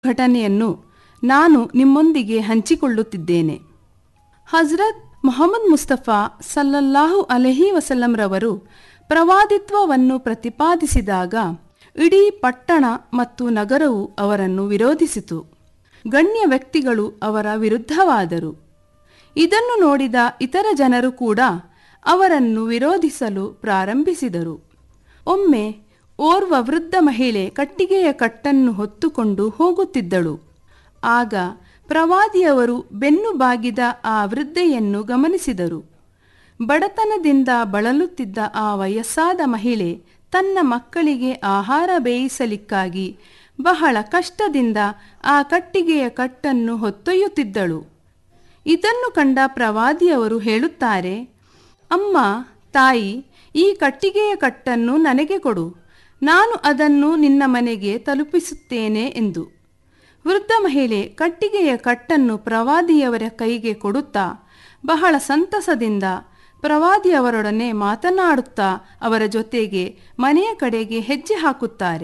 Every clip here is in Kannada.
ಘಟನೆಯನ್ನು ನಾನು ನಿಮ್ಮೊಂದಿಗೆ ಹಂಚಿಕೊಳ್ಳುತ್ತಿದ್ದೇನೆ ಹಜರತ್ ಮೊಹಮ್ಮದ್ ಮುಸ್ತಫಾ ಸಲ್ಲಲ್ಲಾಹು ಅಲಹಿ ವಸಲ್ಲಂರವರು ಪ್ರವಾದಿತ್ವವನ್ನು ಪ್ರತಿಪಾದಿಸಿದಾಗ ಇಡೀ ಪಟ್ಟಣ ಮತ್ತು ನಗರವು ಅವರನ್ನು ವಿರೋಧಿಸಿತು ಗಣ್ಯ ವ್ಯಕ್ತಿಗಳು ಅವರ ವಿರುದ್ಧವಾದರು ಇದನ್ನು ನೋಡಿದ ಇತರ ಜನರು ಕೂಡ ಅವರನ್ನು ವಿರೋಧಿಸಲು ಪ್ರಾರಂಭಿಸಿದರು ಒಮ್ಮೆ ಓರ್ವ ವೃದ್ಧ ಮಹಿಳೆ ಕಟ್ಟಿಗೆಯ ಕಟ್ಟನ್ನು ಹೊತ್ತುಕೊಂಡು ಹೋಗುತ್ತಿದ್ದಳು ಆಗ ಪ್ರವಾದಿಯವರು ಬೆನ್ನು ಬಾಗಿದ ಆ ವೃದ್ಧೆಯನ್ನು ಗಮನಿಸಿದರು ಬಡತನದಿಂದ ಬಳಲುತ್ತಿದ್ದ ಆ ವಯಸ್ಸಾದ ಮಹಿಳೆ ತನ್ನ ಮಕ್ಕಳಿಗೆ ಆಹಾರ ಬೇಯಿಸಲಿಕ್ಕಾಗಿ ಬಹಳ ಕಷ್ಟದಿಂದ ಆ ಕಟ್ಟಿಗೆಯ ಕಟ್ಟನ್ನು ಹೊತ್ತೊಯ್ಯುತ್ತಿದ್ದಳು ಇದನ್ನು ಕಂಡ ಪ್ರವಾದಿಯವರು ಹೇಳುತ್ತಾರೆ ಅಮ್ಮ ತಾಯಿ ಈ ಕಟ್ಟಿಗೆಯ ಕಟ್ಟನ್ನು ನನಗೆ ಕೊಡು ನಾನು ಅದನ್ನು ನಿನ್ನ ಮನೆಗೆ ತಲುಪಿಸುತ್ತೇನೆ ಎಂದು ವೃದ್ಧ ಮಹಿಳೆ ಕಟ್ಟಿಗೆಯ ಕಟ್ಟನ್ನು ಪ್ರವಾದಿಯವರ ಕೈಗೆ ಕೊಡುತ್ತಾ ಬಹಳ ಸಂತಸದಿಂದ ಪ್ರವಾದಿಯವರೊಡನೆ ಮಾತನಾಡುತ್ತಾ ಅವರ ಜೊತೆಗೆ ಮನೆಯ ಕಡೆಗೆ ಹೆಜ್ಜೆ ಹಾಕುತ್ತಾರೆ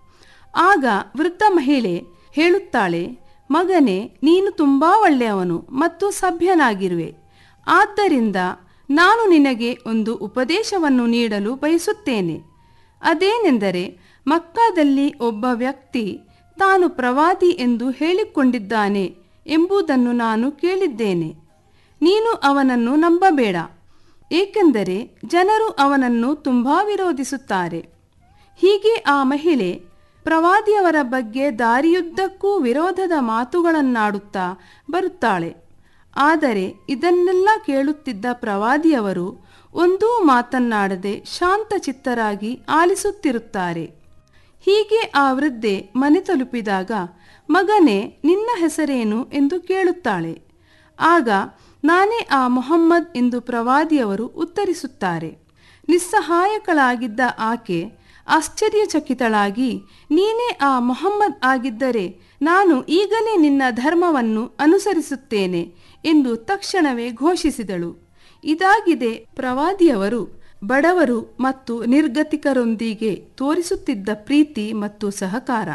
ಆಗ ವೃದ್ಧ ಮಹಿಳೆ ಹೇಳುತ್ತಾಳೆ ಮಗನೇ ನೀನು ತುಂಬಾ ಒಳ್ಳೆಯವನು ಮತ್ತು ಸಭ್ಯನಾಗಿರುವೆ ಆದ್ದರಿಂದ ನಾನು ನಿನಗೆ ಒಂದು ಉಪದೇಶವನ್ನು ನೀಡಲು ಬಯಸುತ್ತೇನೆ ಅದೇನೆಂದರೆ ಮಕ್ಕಾದಲ್ಲಿ ಒಬ್ಬ ವ್ಯಕ್ತಿ ತಾನು ಪ್ರವಾದಿ ಎಂದು ಹೇಳಿಕೊಂಡಿದ್ದಾನೆ ಎಂಬುದನ್ನು ನಾನು ಕೇಳಿದ್ದೇನೆ ನೀನು ಅವನನ್ನು ನಂಬಬೇಡ ಏಕೆಂದರೆ ಜನರು ಅವನನ್ನು ತುಂಬಾ ವಿರೋಧಿಸುತ್ತಾರೆ ಹೀಗೆ ಆ ಮಹಿಳೆ ಪ್ರವಾದಿಯವರ ಬಗ್ಗೆ ದಾರಿಯುದ್ದಕ್ಕೂ ವಿರೋಧದ ಮಾತುಗಳನ್ನಾಡುತ್ತಾ ಬರುತ್ತಾಳೆ ಆದರೆ ಇದನ್ನೆಲ್ಲ ಕೇಳುತ್ತಿದ್ದ ಪ್ರವಾದಿಯವರು ಒಂದೂ ಮಾತನ್ನಾಡದೆ ಶಾಂತಚಿತ್ತರಾಗಿ ಆಲಿಸುತ್ತಿರುತ್ತಾರೆ ಹೀಗೆ ಆ ವೃದ್ಧೆ ಮನೆ ತಲುಪಿದಾಗ ಮಗನೇ ನಿನ್ನ ಹೆಸರೇನು ಎಂದು ಕೇಳುತ್ತಾಳೆ ಆಗ ನಾನೇ ಆ ಮೊಹಮ್ಮದ್ ಎಂದು ಪ್ರವಾದಿಯವರು ಉತ್ತರಿಸುತ್ತಾರೆ ನಿಸ್ಸಹಾಯಕಳಾಗಿದ್ದ ಆಕೆ ಆಶ್ಚರ್ಯಚಕಿತಳಾಗಿ ನೀನೇ ಆ ಮೊಹಮ್ಮದ್ ಆಗಿದ್ದರೆ ನಾನು ಈಗಲೇ ನಿನ್ನ ಧರ್ಮವನ್ನು ಅನುಸರಿಸುತ್ತೇನೆ ಎಂದು ತಕ್ಷಣವೇ ಘೋಷಿಸಿದಳು ಇದಾಗಿದೆ ಪ್ರವಾದಿಯವರು ಬಡವರು ಮತ್ತು ನಿರ್ಗತಿಕರೊಂದಿಗೆ ತೋರಿಸುತ್ತಿದ್ದ ಪ್ರೀತಿ ಮತ್ತು ಸಹಕಾರ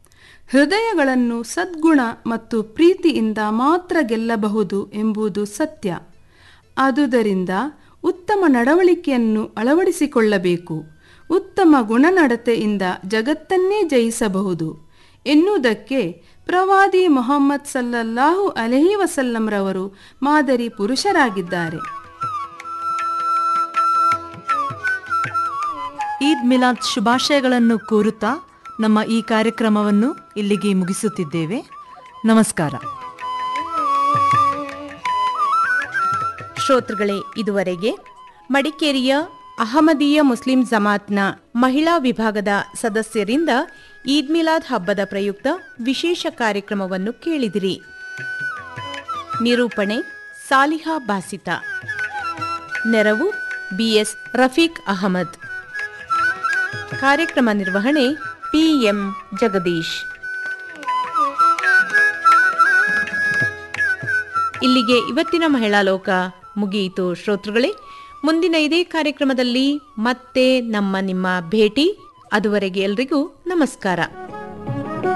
ಹೃದಯಗಳನ್ನು ಸದ್ಗುಣ ಮತ್ತು ಪ್ರೀತಿಯಿಂದ ಮಾತ್ರ ಗೆಲ್ಲಬಹುದು ಎಂಬುದು ಸತ್ಯ ಆದುದರಿಂದ ಉತ್ತಮ ನಡವಳಿಕೆಯನ್ನು ಅಳವಡಿಸಿಕೊಳ್ಳಬೇಕು ಉತ್ತಮ ಗುಣನಡತೆಯಿಂದ ಜಗತ್ತನ್ನೇ ಜಯಿಸಬಹುದು ಎನ್ನುವುದಕ್ಕೆ ಪ್ರವಾದಿ ಮೊಹಮ್ಮದ್ ಸಲ್ಲಲ್ಲಾಹು ಅಲಹಿ ವಸಲ್ಲಂರವರು ಮಾದರಿ ಪುರುಷರಾಗಿದ್ದಾರೆ ಈದ್ ಮಿಲಾದ್ ಶುಭಾಶಯಗಳನ್ನು ಕೋರುತ್ತಾ ನಮ್ಮ ಈ ಕಾರ್ಯಕ್ರಮವನ್ನು ಇಲ್ಲಿಗೆ ಮುಗಿಸುತ್ತಿದ್ದೇವೆ ನಮಸ್ಕಾರ ಶ್ರೋತೃಗಳೇ ಇದುವರೆಗೆ ಮಡಿಕೇರಿಯ ಅಹಮದೀಯ ಮುಸ್ಲಿಂ ಜಮಾತ್ನ ಮಹಿಳಾ ವಿಭಾಗದ ಸದಸ್ಯರಿಂದ ಈದ್ ಮಿಲಾದ್ ಹಬ್ಬದ ಪ್ರಯುಕ್ತ ವಿಶೇಷ ಕಾರ್ಯಕ್ರಮವನ್ನು ಕೇಳಿದಿರಿ ನಿರೂಪಣೆ ಸಾಲಿಹಾ ಬಾಸಿತಾ ನೆರವು ಬಿಎಸ್ ರಫೀಕ್ ಅಹಮದ್ ಕಾರ್ಯಕ್ರಮ ನಿರ್ವಹಣೆ ಪಿಎಂ ಜಗದೀಶ್ ಇಲ್ಲಿಗೆ ಇವತ್ತಿನ ಮಹಿಳಾ ಲೋಕ ಮುಗಿಯಿತು ಶ್ರೋತೃಗಳೇ ಮುಂದಿನ ಇದೇ ಕಾರ್ಯಕ್ರಮದಲ್ಲಿ ಮತ್ತೆ ನಮ್ಮ ನಿಮ್ಮ ಭೇಟಿ ಅದುವರೆಗೆ ಎಲ್ರಿಗೂ ನಮಸ್ಕಾರ